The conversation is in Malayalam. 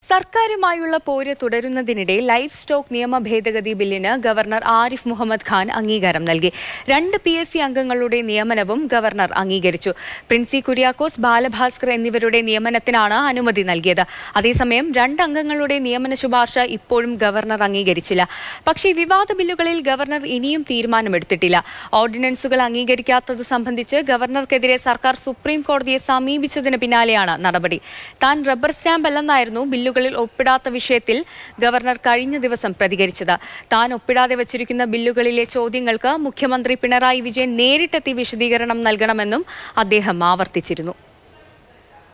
സർക്കാരുമായുള്ള പോര് തുടരുന്നതിനിടെ ലൈഫ് സ്റ്റോക്ക് നിയമ ഭേദഗതി ബില്ലിന് ഗവർണർ ആരിഫ് മുഹമ്മദ് ഖാൻ അംഗീകാരം നൽകി രണ്ട് പി എസ് സി അംഗങ്ങളുടെ നിയമനവും ഗവർണർ അംഗീകരിച്ചു പ്രിൻസി കുര്യാക്കോസ് ബാലഭാസ്കർ എന്നിവരുടെ നിയമനത്തിനാണ് അനുമതി നൽകിയത് അതേസമയം രണ്ട് അംഗങ്ങളുടെ നിയമന ശുപാർശ ഇപ്പോഴും ഗവർണർ അംഗീകരിച്ചില്ല പക്ഷേ വിവാദ ബില്ലുകളിൽ ഗവർണർ ഇനിയും തീരുമാനമെടുത്തിട്ടില്ല ഓർഡിനൻസുകൾ അംഗീകരിക്കാത്തത് സംബന്ധിച്ച് ഗവർണർക്കെതിരെ സർക്കാർ സുപ്രീം കോടതിയെ സമീപിച്ചതിന് പിന്നാലെയാണ് നടപടി താൻ റബ്ബർ സ്റ്റാമ്പ് അല്ലെന്നായിരുന്നു ബില്ലുകളിൽ ഒപ്പിടാത്ത വിഷയത്തിൽ ഗവർണർ കഴിഞ്ഞ ദിവസം പ്രതികരിച്ചത് താൻ ഒപ്പിടാതെ വച്ചിരിക്കുന്ന ബില്ലുകളിലെ ചോദ്യങ്ങൾക്ക് മുഖ്യമന്ത്രി പിണറായി വിജയൻ നേരിട്ടെത്തി വിശദീകരണം നൽകണമെന്നും അദ്ദേഹം ആവർത്തിച്ചിരുന്നു